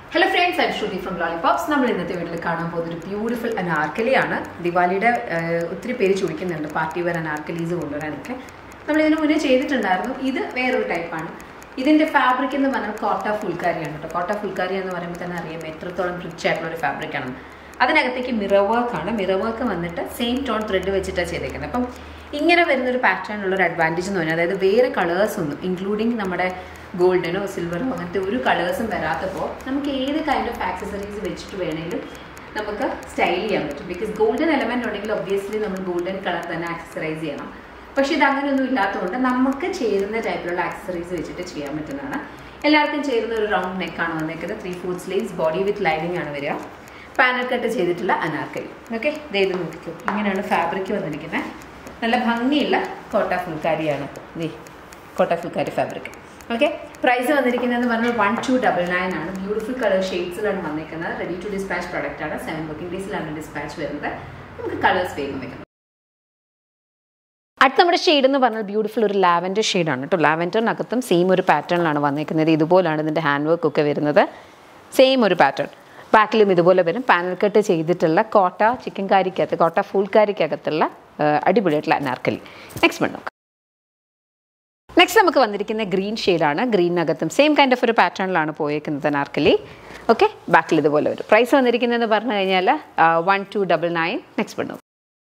hello friends I Shruti from lollipops നമ്മൾ ഇന്നത്തെ വീട്ടിൽ കാണാൻ പോകുന്ന ഒരു ബ്യൂട്ടിഫുൾ അനാർക്കലിയാണ് ദിവാലിയുടെ ഏഹ്, ഒത്തിരി പേര് ചോദിക്കുന്നുണ്ട് പാർട്ടി വെയർ അനാർക്കലീസ് കൊണ്ടുവരാനൊക്കെ നമ്മൾ ഇതിന് മുന്നേ ചെയ്തിട്ടുണ്ടായിരുന്നു ഇത് വേറൊരു ടൈപ്പാണ് ഇതിന്റെ ഫാബ്രിക് എന്ന് പറഞ്ഞാൽ കോട്ട ഫുൾക്കാരിയാണ് കേട്ടോ കോട്ട ഫുൾക്കാരി എന്ന് പറയുമ്പോൾ തന്നെ അറിയാം എത്രത്തോളം റിച്ച് ആയിട്ടുള്ള ഒരു ഫാബ്രിക് ആണ് അതിനകത്തേക്ക് മിറർ വർക്ക് ആണ് മിറർ വർക്ക് വന്നിട്ട് സെയിം ടോൺ ത്രെഡ് വെച്ചിട്ടാണ് ചെയ്തേക്കുന്നത് അപ്പം ഇങ്ങനെ വരുന്ന ഒരു പാറ്റേൺ ഉള്ള ഒരു അഡ്വാൻറ്റേജ് എന്ന് പറഞ്ഞാൽ അതായത് വേറെ കളേഴ്സ് ഒന്നും ഇൻക്ലൂഡിങ് നമ്മുടെ ഗോൾഡനോ സിൽവറോ അങ്ങനത്തെ ഒരു കളേഴ്സും വരാത്തപ്പോൾ നമുക്ക് ഏത് കൈൻഡ് ഓഫ് ആക്സസറീസ് വെച്ചിട്ട് വേണമെങ്കിലും നമുക്ക് സ്റ്റൈൽ ചെയ്യാൻ പറ്റും ബിക്കോസ് ഗോൾഡൻ എലമെന്റ് ഉണ്ടെങ്കിൽ ഒബ്വിയസ്ലി നമ്മൾ ഗോൾഡൻ കളർ തന്നെ ആക്സസറൈസ് ചെയ്യണം പക്ഷെ ഇത് അങ്ങനെയൊന്നും ഇല്ലാത്തതുകൊണ്ട് നമുക്ക് ചേരുന്ന ടൈപ്പിലുള്ള ആക്സസറീസ് വെച്ചിട്ട് ചെയ്യാൻ പറ്റുന്നതാണ് എല്ലാവർക്കും ചേരുന്ന ഒരു റൗണ്ട് നെക്കാണ് വന്നേക്കുന്നത് three four sleeves body with lining ആണ് വരിക പാനൽ കട്ട് ചെയ്തിട്ടുള്ള അനാർക്കലി ഓക്കെ ഇത് നോക്കിക്കോ ഇങ്ങനെയാണ് ഫാബ്രിക് വന്നിരിക്കുന്നത് നല്ല ഭംഗിയുള്ള കോട്ട ഫുൾക്കാരിയാണ് ദേ Kota phulkari fabric okay price വന്നിരിക്കുന്നതെന്ന് പറഞ്ഞാൽ വൺ ടു ഡബിൾ നയൻ ആണ് ബ്യൂട്ടിഫുൾ കളർ ഷെയ്ഡ്സിലാണ് വന്നിരിക്കുന്നത് റെഡി ടു ഡിസ്പാച്ച് പ്രോഡക്റ്റ് ആണ് സെവൻ വർക്കിംഗ് ഡേയ്സിലാണ് ഡിസ്പാച്ച് വരുന്നത് നമുക്ക് കളേഴ്സ് വേഗം വെക്കണം അടുത്ത നമ്മുടെ ഷെയ്ഡ് എന്ന് പറഞ്ഞാൽ ബ്യൂട്ടിഫുൾ ഒരു ലാവൻഡർ ഷെയ്ഡാണ് കേട്ടോ ലാവൻഡറിനകത്തും സെയിം ഒരു പാറ്റേണിലാണ് വന്നിരിക്കുന്നത് ഇതുപോലാണ് ഇതിൻ്റെ ഹാൻഡ് വർക്ക് ഒക്കെ വരുന്നത് സെയിം ഒരു പാറ്റേൺ ബാക്കിലും ഇതുപോലെ വരും പാനൽ കട്ട് ചെയ്തിട്ടുള്ള കോട്ട ചിക്കൻ കാരിക്കകത്ത് കോട്ട ഫുൾ കാരിക്കകത്തുള്ള ആ, അടിപൊളിയായിട്ടുള്ള അനാർക്കലി നെക്സ്റ്റ് വൺ നോക്കാം നെക്സ്റ്റ് നമുക്ക് വന്നിരിക്കുന്ന ഗ്രീൻ ഷെയ്ഡാണ് ഗ്രീനകത്തും സെയിം കൈൻഡ് ഓഫ് ഒരു പാറ്റേണിലാണ് പോയേക്കുന്നത് അനാർക്കലി ഓക്കെ ബാക്കിൽ ഇതുപോലെ വരും പ്രൈസ് വന്നിരിക്കുന്നതെന്ന് പറഞ്ഞു കഴിഞ്ഞാൽ one two double nine next one നോക്കാം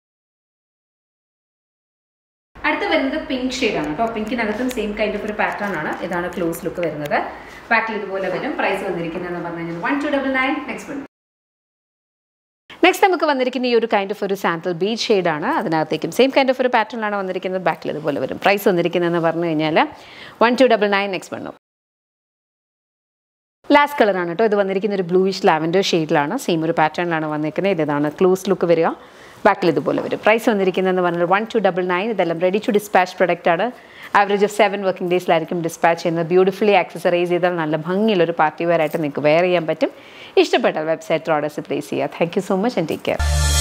അടുത്ത് വരുന്നത് പിങ്ക് ഷെയ്ഡാണ് കേട്ടോ പിങ്കിനകത്തും സെയിം കൈൻഡ് ഓഫ് ഒരു പാറ്റേൺ ആണ് ഇതാണ് ക്ലോസ് ലുക്ക് വരുന്നത് ബാക്കിൽ ഇതുപോലെ വരും പ്രൈസ് വന്നിരിക്കുന്നതെന്ന് പറഞ്ഞു കഴിഞ്ഞാൽ one two double nine next one next നമുക്ക് വന്നിരിക്കുന്ന ഈ ഒരു കൈൻഡ് ഓഫ് ഒരു സാമ്പിൾ ബീച്ച് ഷെയ്ഡാണ് അതിനകത്തേക്കും സെയിം കൈൻഡ് ഓഫ് ഒരു പാറ്റേണിലാണ് വന്നിരിക്കുന്നത് ബാക്കിൽ ഇതുപോലെ വരും പ്രൈസ് വന്നിരിക്കുന്നതെന്ന് പറഞ്ഞു കഴിഞ്ഞാൽ one two double nine next one last കളറാണ് കേട്ടോ ഇത് വന്നിരിക്കുന്ന ഒരു ബ്ലൂയിഷ് ലാവൻഡർ ഷെയ്ഡിലാണ് സെയിം ഒരു പാറ്റേണിലാണ് വന്നിരിക്കുന്നത് ഇതാണ് ക്ലൂസ് ലുക്ക് വരിക ബാക്കിൽ ഇതുപോലെ വരും പ്രൈസ് വന്നിരിക്കുന്നതെന്ന് പറഞ്ഞാൽ വൺ ടു ഡബിൾ നയൻ ഇതെല്ലാം റെഡി ടു ഡിസ്പാച്ച് പ്രൊഡക്റ്റ് ആണ് ആവറേജ് ഓഫ് സെവൻ വർക്കിംഗ് ഡേയ്സിലായിരിക്കും ഡിസ്പാച്ച് ചെയ്യുന്നത് ബ്യൂട്ടിഫുള്ളി ആക്സസറൈസ് ചെയ്താൽ നല്ല ഭംഗിയുള്ള ഒരു പാർട്ടി വെയർ ആയിട്ട് നിങ്ങൾക്ക് വെയർ ചെയ്യാൻ പറ്റും ഇഷ്ടപ്പെട്ടാൽ വെബ്സൈറ്റ് ഓർഡേഴ്സ് പ്ലേസ് ചെയ്യുക thank you so much and take care